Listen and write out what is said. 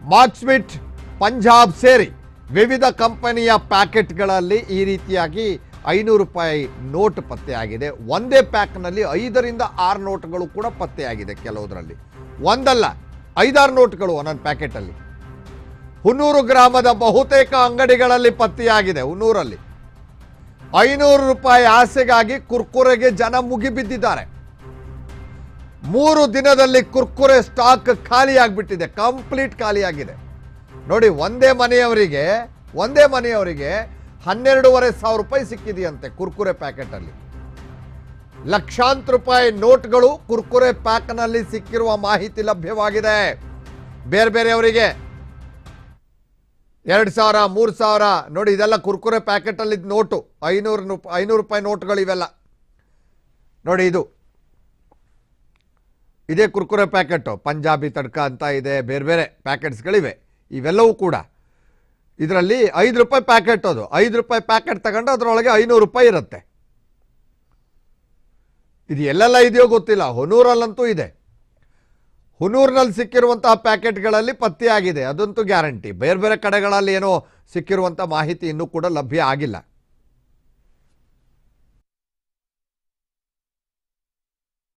ಮಾರ್ಕ್ಸ್ಮಿಟ್ ಪಂಜಾಬ್ ಸೇರಿ ವಿವಿಧ ಕಂಪನಿಯ ಪ್ಯಾಕೆಟ್ಗಳಲ್ಲಿ ಈ ರೀತಿಯಾಗಿ ಐನೂರು ರೂಪಾಯಿ ನೋಟ್ ಪತ್ತೆಯಾಗಿದೆ ಒಂದೇ ಪ್ಯಾಕ್ನಲ್ಲಿ ಐದರಿಂದ ಆರು ನೋಟ್ಗಳು ಕೂಡ ಪತ್ತೆಯಾಗಿದೆ ಕೆಲವುದರಲ್ಲಿ ಒಂದಲ್ಲ ಐದಾರು ನೋಟ್ಗಳು ಒಂದೊಂದು ಪ್ಯಾಕೆಟಲ್ಲಿ ಹುನ್ನೂರು ಗ್ರಾಮದ ಬಹುತೇಕ ಅಂಗಡಿಗಳಲ್ಲಿ ಪತ್ತೆಯಾಗಿದೆ ಹುನ್ನೂರಲ್ಲಿ ಐನೂರು ರೂಪಾಯಿ ಆಸೆಗಾಗಿ ಕುರ್ಕುರೆಗೆ ಜನ ಮುಗಿಬಿದ್ದಿದ್ದಾರೆ ಮೂರು ದಿನದಲ್ಲಿ ಕುರ್ಕುರೆ ಸ್ಟಾಕ್ ಖಾಲಿಯಾಗ್ಬಿಟ್ಟಿದೆ ಕಂಪ್ಲೀಟ್ ಖಾಲಿಯಾಗಿದೆ ನೋಡಿ ಒಂದೇ ಮನೆಯವರಿಗೆ ಒಂದೇ ಮನೆಯವರಿಗೆ ಹನ್ನೆರಡೂವರೆ ಸಾವಿರ ರೂಪಾಯಿ ಸಿಕ್ಕಿದೆಯಂತೆ ಕುರ್ಕುರೆ ಪ್ಯಾಕೆಟಲ್ಲಿ ಲಕ್ಷಾಂತರ ರೂಪಾಯಿ ನೋಟ್ಗಳು ಕುರ್ಕುರೆ ಪ್ಯಾಕ್ನಲ್ಲಿ ಸಿಕ್ಕಿರುವ ಮಾಹಿತಿ ಲಭ್ಯವಾಗಿದೆ ಬೇರೆ ಬೇರೆಯವರಿಗೆ ಎರಡು ಸಾವಿರ ಮೂರು ಸಾವಿರ ನೋಡಿ ಇದೆಲ್ಲ ಕುರ್ಕುರೆ ಪ್ಯಾಕೆಟಲ್ಲಿ ನೋಟು ಐನೂರು ಐನೂರು ರೂಪಾಯಿ ನೋಟ್ಗಳು ಇವೆಲ್ಲ ನೋಡಿ ಇದು ಇದೇ ಕುರ್ಕುರೆ ಪ್ಯಾಕೆಟು ಪಂಜಾಬಿ ತಡ್ಕ ಅಂತ ಇದೆ ಬೇರೆ ಬೇರೆ ಪ್ಯಾಕೆಟ್ಸ್ಗಳಿವೆ ಇವೆಲ್ಲವೂ ಕೂಡ ಇದರಲ್ಲಿ ಐದು ರೂಪಾಯಿ ಪ್ಯಾಕೆಟ್ ಅದು ಐದು ರೂಪಾಯಿ ಪ್ಯಾಕೆಟ್ ತಗೊಂಡು ಅದರೊಳಗೆ ಐನೂರು ರೂಪಾಯಿ ಇರುತ್ತೆ ಇದು ಎಲ್ಲೆಲ್ಲ ಇದೆಯೋ ಗೊತ್ತಿಲ್ಲ ಹೊನೂರಲ್ಲಂತೂ ಇದೆ ಹುನೂರಿನಲ್ಲಿ ಸಿಕ್ಕಿರುವಂತಹ ಪ್ಯಾಕೆಟ್ಗಳಲ್ಲಿ ಪತ್ತೆಯಾಗಿದೆ ಅದಂತೂ ಗ್ಯಾರಂಟಿ ಬೇರೆ ಬೇರೆ ಕಡೆಗಳಲ್ಲಿ ಏನೋ ಸಿಕ್ಕಿರುವಂಥ ಮಾಹಿತಿ ಇನ್ನೂ ಕೂಡ ಲಭ್ಯ ಆಗಿಲ್ಲ